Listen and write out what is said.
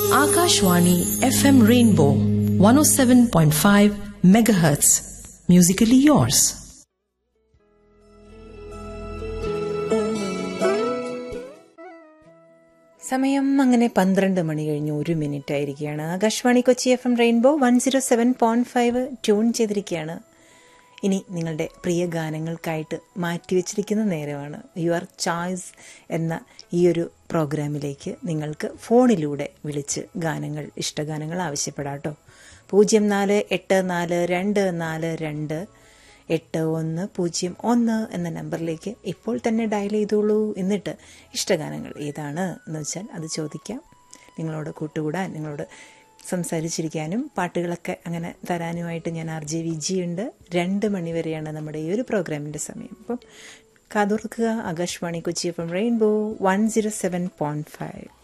Akashwani FM Rainbow 107.5 megahertz. Musically yours. സമയം അങ്ങനെ പന്ത്രണ്ട് മണി കഴിഞ്ഞ് ഒരു മിനിറ്റ് ആയിരിക്കുകയാണ് Akashvani Kochi F M rainbow one zero seven point five tune ചെയ്തിരിക്കുകയാണ് ഇനി നിങ്ങളുടെ പ്രിയ ഗാനങ്ങൾക്കായിട്ട് മാറ്റിവെച്ചിരിക്കുന്ന നേരമാണ് യുവർ ചോയ്സ് എന്ന ഈ ഒരു പ്രോഗ്രാമിലേക്ക് നിങ്ങൾക്ക് ഫോണിലൂടെ വിളിച്ച് ഗാനങ്ങൾ ഇഷ്ടഗാനങ്ങൾ ആവശ്യപ്പെടാട്ടോ പൂജ്യം നാല് എട്ട് നാല് രണ്ട് നാല് രണ്ട് എട്ട് ഒന്ന് പൂജ്യം ഒന്ന് എന്ന നമ്പറിലേക്ക് ഇപ്പോൾ തന്നെ ഡയൽ ചെയ്തോളൂ എന്നിട്ട് ഇഷ്ടഗാനങ്ങൾ ഏതാണ് എന്ന് വെച്ചാൽ അത് ചോദിക്കാം നിങ്ങളോട് കൂട്ടുകൂടാൻ നിങ്ങളോട് സംസാരിച്ചിരിക്കാനും പാട്ടുകളൊക്കെ അങ്ങനെ തരാനുമായിട്ട് ഞാൻ ആർ ജെ വി ജി ഉണ്ട് രണ്ട് മണിവരെയാണ് നമ്മുടെ ഈ ഒരു പ്രോഗ്രാമിൻ്റെ സമയം അപ്പം കാതോർക്കുക Akashvani Kochi F M rainbow one zero seven point five